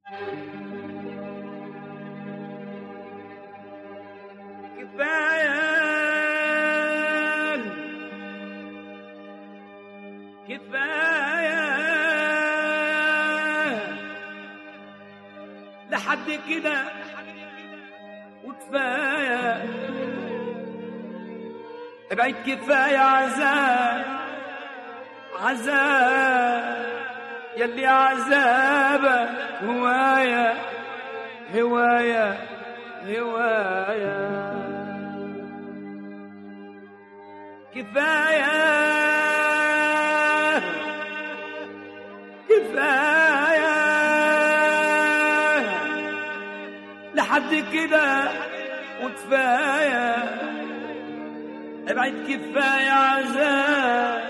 كفاية لحد كده وكفاية ابعد كفاية عذاب عذاب يلي عذابك هواية هواية هواية كفاية كفاية لحد كده وكفاية ابعد كفاية عذاب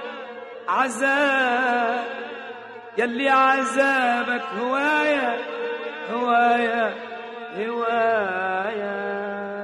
عذاب يلي عذابك هواية هواية هواية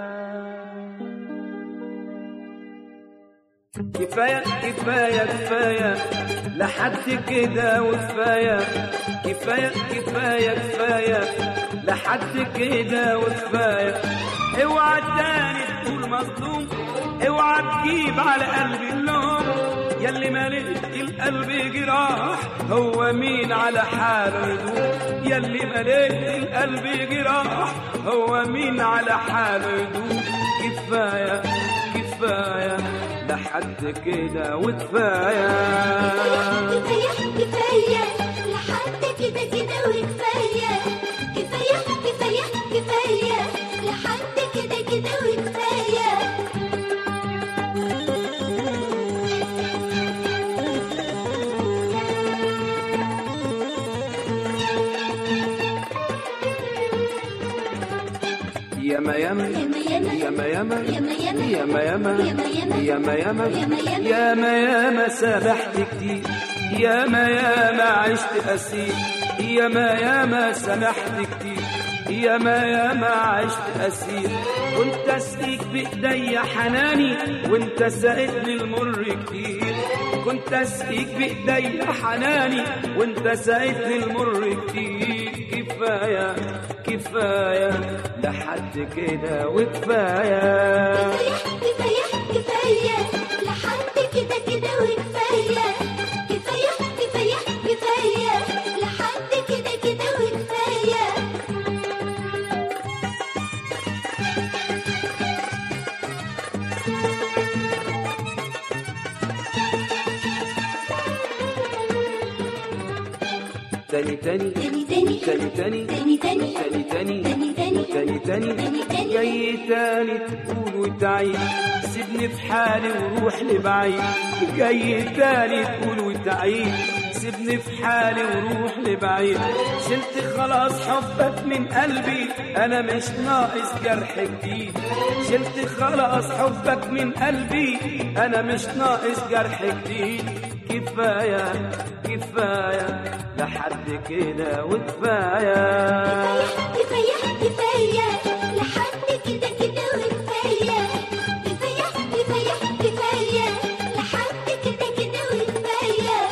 كفاية كفاية كفاية لحد كده وكفاية كفاية كفاية كفاية لحد كده وكفاية اوعى تاني تقول مظلوم اوعى تجيب على قلبي اللوم يلي مليت القلب جراح هو مين على حاله يدوم يلي مليت القلب جراح هو مين على حاله يدوم كفاية كفاية لحد كده وكفاية كفاية كفاية لحد كده كده وكفاية كفاية كفاية كفاية لحد كده كده وكفاية ياما ياما ياما ياما ياما ياما ياما ياما ياما ياما ياما ياما ياما ياما ياما ياما ياما سبحت كتير ياما ياما عشت أسير ياما ياما سمحت كتير ياما ياما عشت أسير كنت أسقيك بإيديا حناني وانت سقيتني المر كتير كنت أسقيك بإيديا حناني وانت سقيتني المر كتير كفاية كفاية لحد كده وكفاية كفاية كفاية لحد كده كده وكفاية كفاية كفاية كفاية لحد كده كده وكفاية تاني تاني تاني تاني تاني تاني تاني تاني تاني تاني تاني تاني تاني تاني تاني تاني جاي تاني تقول وتعيد سيبني في حالي وروح لبعيد جاي تاني تقول وتعيد سيبني في حالي وروح لبعيد شلت خلاص حبك من قلبي انا مش ناقص جرح جديد شلت خلاص حبك من قلبي انا مش ناقص جرح جديد كفايه كفايه لحد كده وكفايه كفاية كفاية لحد كده كده وكفاية كفاية كفاية كفاية لحد كده كده وكفاية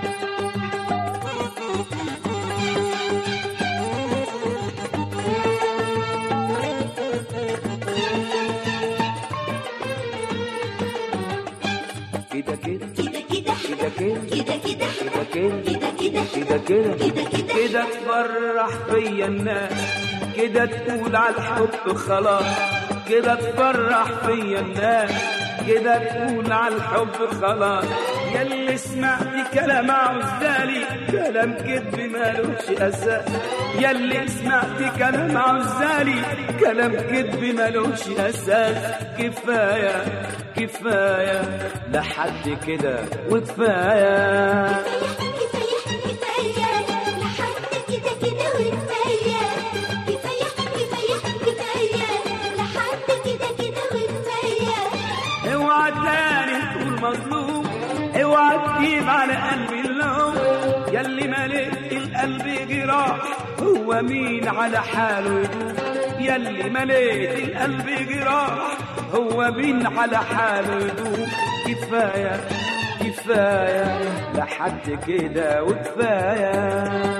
كده كده كده كده كده كده كده كده كده كده كده كده كده كده كده كده كده تفرح فيا الناس كده تقول على الحب خلاص كده تفرح فيا الناس كده تقول على الحب خلاص ياللي سمعت كلام عزالي كلام كذب مالوش اساس ياللي سمعت كلام عزالي كلام كذب مالوش اساس كفايه كفايه لحد كده وكفايه كفاية كفاية لحد كده كده وكفاية كفاية كفاية كفاية لحد كده كده وكفاية اوعى تاني تقول مظلوم اوعى تجيب على قلبي اللوم يلي مليت القلب جراح هو مين على حاله يدوم يلي مليت القلب جراح هو مين على حاله يدوم كفايه كفايه لحد كده وكفايه